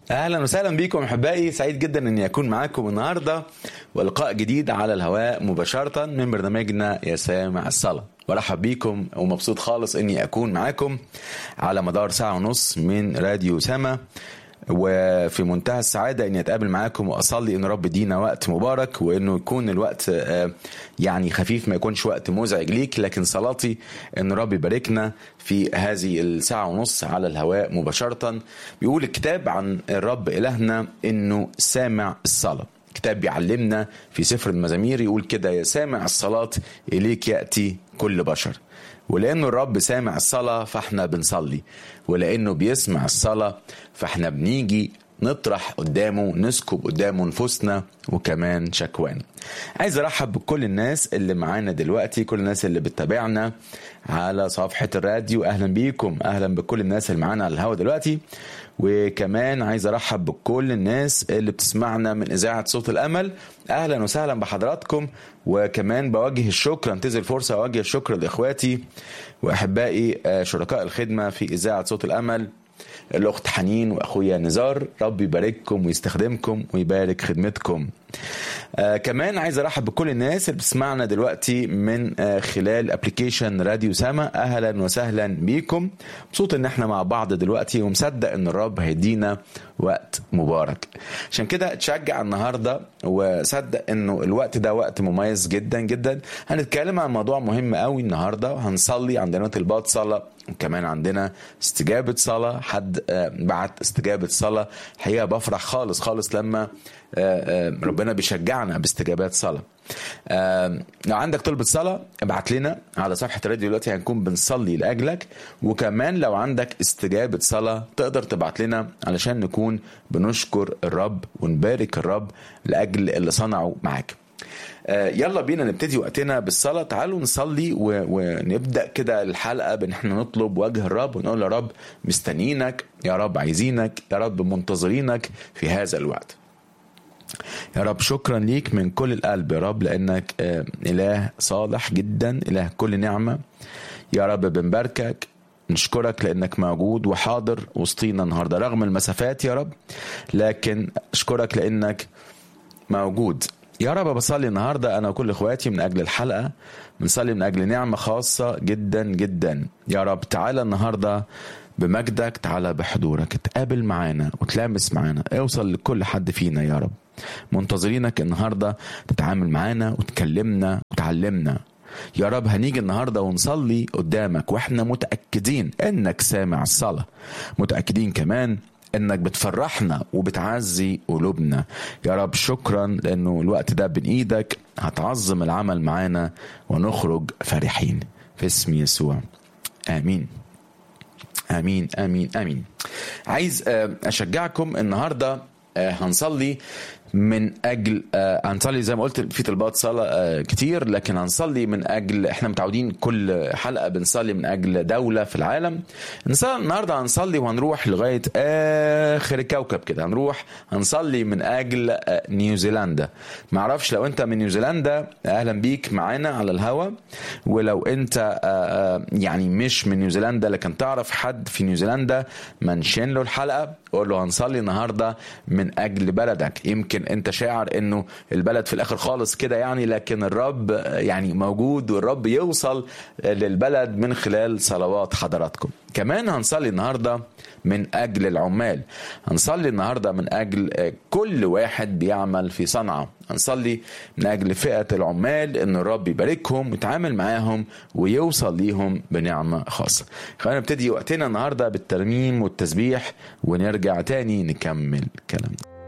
اهلا وسهلا بكم احبائي سعيد جدا اني اكون معاكم النهارده ولقاء جديد على الهواء مباشره من برنامجنا يا سامع الصلاه برحب بيكم ومبسوط خالص اني اكون معاكم على مدار ساعه ونص من راديو سما وفي منتهى السعاده اني اتقابل معاكم واصلي ان رب يدينا وقت مبارك وانه يكون الوقت يعني خفيف ما يكونش وقت مزعج ليك لكن صلاتي ان رب يباركنا في هذه الساعه ونص على الهواء مباشره بيقول الكتاب عن الرب الهنا انه سامع الصلاه كتاب بيعلمنا في سفر المزامير يقول كده يا سامع الصلاه اليك ياتي كل بشر ولانه الرب سامع الصلاه فاحنا بنصلي ولانه بيسمع الصلاه فاحنا بنيجي نطرح قدامه نسكب قدامه نفوسنا وكمان شكوانا عايز ارحب بكل الناس اللي معانا دلوقتي كل الناس اللي بتتابعنا على صفحة الراديو اهلا بيكم اهلا بكل الناس اللي معانا على الهوا دلوقتي وكمان عايز ارحب بكل الناس اللي بتسمعنا من اذاعه صوت الامل اهلا وسهلا بحضراتكم وكمان بوجه الشكر انتظر الفرصه اوجه الشكر لاخواتي واحبائي شركاء الخدمه في اذاعه صوت الامل الاخت حنين واخويا نزار ربي يبارككم ويستخدمكم ويبارك خدمتكم آه كمان عايز ارحب بكل الناس اللي بتسمعنا دلوقتي من آه خلال ابلكيشن راديو سما اهلا وسهلا بيكم مبسوط ان احنا مع بعض دلوقتي ومصدق ان الرب هيدينا وقت مبارك عشان كده اتشجع النهارده وصدق انه الوقت ده وقت مميز جدا جدا هنتكلم عن موضوع مهم قوي النهارده وهنصلي عندنا طلبات صلاه وكمان عندنا استجابة صلاة حد بعت استجابة صلاة الحقيقة بفرح خالص خالص لما ربنا بيشجعنا باستجابات صلاة لو عندك طلبة صلاة ابعت لنا على صفحة الراديو دلوقتي هنكون بنصلي لأجلك وكمان لو عندك استجابة صلاة تقدر تبعت لنا علشان نكون بنشكر الرب ونبارك الرب لأجل اللي صنعه معاك يلا بينا نبتدي وقتنا بالصلاة تعالوا نصلي ونبدأ كده الحلقة بان احنا نطلب وجه الرب ونقول يا رب مستنيينك يا رب عايزينك يا رب منتظرينك في هذا الوقت يا رب شكرا ليك من كل القلب يا رب لانك اله صالح جدا اله كل نعمة يا رب بنباركك نشكرك لانك موجود وحاضر وسطينا النهارده رغم المسافات يا رب لكن اشكرك لانك موجود يا رب بصلي النهاردة أنا وكل إخواتي من أجل الحلقة بنصلي من أجل نعمة خاصة جدا جدا يا رب تعالى النهاردة بمجدك تعالى بحضورك تقابل معانا وتلامس معانا اوصل لكل حد فينا يا رب منتظرينك النهاردة تتعامل معانا وتكلمنا وتعلمنا يا رب هنيجي النهاردة ونصلي قدامك واحنا متأكدين انك سامع الصلاة متأكدين كمان انك بتفرحنا وبتعزي قلوبنا يا رب شكرا لانه الوقت ده بين ايدك هتعظم العمل معانا ونخرج فرحين في اسم يسوع امين امين امين امين عايز اشجعكم النهارده هنصلي من اجل هنصلي زي ما قلت في طلبات صلاه كتير لكن هنصلي من اجل احنا متعودين كل حلقه بنصلي من اجل دوله في العالم النهارده هنصلي وهنروح لغايه اخر الكوكب كده هنروح هنصلي من اجل نيوزيلندا معرفش لو انت من نيوزيلندا اهلا بيك معانا على الهوا ولو انت يعني مش من نيوزيلندا لكن تعرف حد في نيوزيلندا منشن له الحلقه قول له هنصلي النهارده من اجل بلدك يمكن انت شاعر انه البلد في الاخر خالص كده يعني لكن الرب يعني موجود والرب يوصل للبلد من خلال صلوات حضراتكم كمان هنصلي النهارده من اجل العمال هنصلي النهارده من اجل كل واحد بيعمل في صنعاء هنصلي من اجل فئه العمال ان الرب يباركهم ويتعامل معاهم ويوصل ليهم بنعمه خاصه خلينا نبتدي وقتنا النهارده بالترميم والتسبيح ونرجع تاني نكمل كلامنا